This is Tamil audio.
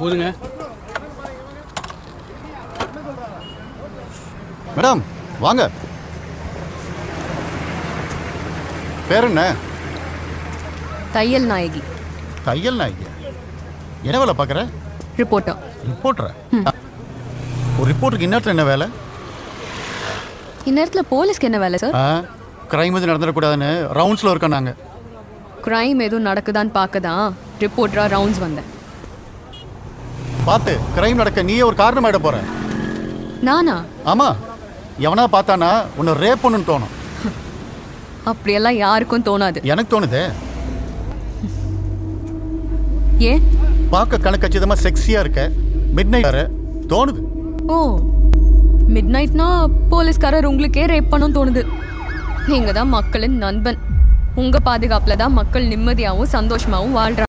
போதுங்க மேடம் வாங்க பேர் என்ன தையல் நாயகி தையல் நாய்க்கு என்ன வேலை பார்க்குற ரிப்போர்ட்டர் ரிப்போர்ட்டரா ஒரு ரிப்போர்ட்டருக்கு இந்நேரத்தில் என்ன வேலை இந்நேரத்தில் போலீஸ்க்கு என்ன வேலை சார் ஆ கிரைம் எதுவும் நடந்துடக்கூடாதுன்னு ரவுண்ட்ஸில் இருக்கோம் நாங்கள் கிரைம் எதுவும் நடக்குதான்னு பார்க்க தான் ரிப்போர்ட்டராக ரவுண்ட்ஸ் வந்தேன் பார்த்து கிரைம் நடக்க நீயே ஒரு காரணமாயிட போற நானா ஆமாம் எவனா பார்த்தானா உன்னை ரேப் பண்ணுன்னு தோணும் அப்படியெல்லாம் யாருக்கும் தோணாது எனக்கு தோணுதே ஏன் பார்க்க கணக்கச்சிதமாக செக்ஸியாக இருக்க மிட் நைட் தோணுது ஓ மிட் நைட்னா போலீஸ்காரர் உங்களுக்கே ரேப் பண்ணும் தோணுது நீங்க தான் மக்களின் நண்பன் உங்க பாதுகாப்புல தான் மக்கள் நிம்மதியாகவும் சந்தோஷமாவும் வாழ்றாங்க